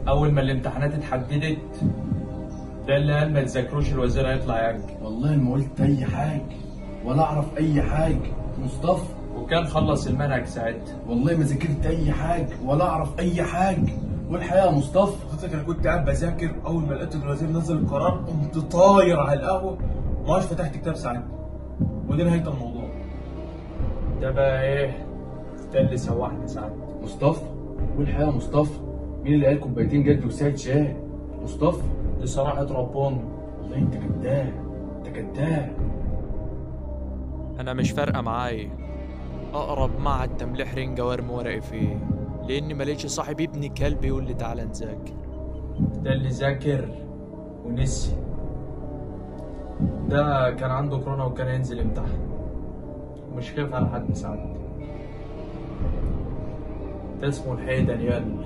اول ما الامتحانات اتحددت ده اللي قال ما تذاكروش الوزير هيطلع ياك والله ما قلت اي حاجه ولا اعرف اي حاجه مصطفى وكان خلص المنهج ساعتها والله ما ذاكرت اي حاجه ولا اعرف اي حاجه والحقيقه يا مصطفى حضرتك انا كنت قاعد بذاكر اول ما لقيت الوزير نزل القرار قمت طاير على القهوه وماش فتحت كتاب ساعتها ودي نهايه الموضوع ده بقى ايه ده اللي سوحنا ساعتها مصطفى والحقيقه يا مصطفى مين اللي قال كوبايتين جد وساعة شاي مصطفى دي صراحه ربنا والله انت كداب انت كداب انا مش فارقه معايا اقرب معهد تمليح رنجه وارمي ورقي فيه لاني ماليش صاحب ابن كلب يقول لي تعالى نذاكر ده اللي ذاكر ونسي ده كان عنده كورونا وكان هينزل يمتحن مش خايف على حد ساعتها ده اسمه الحقيقة دانيال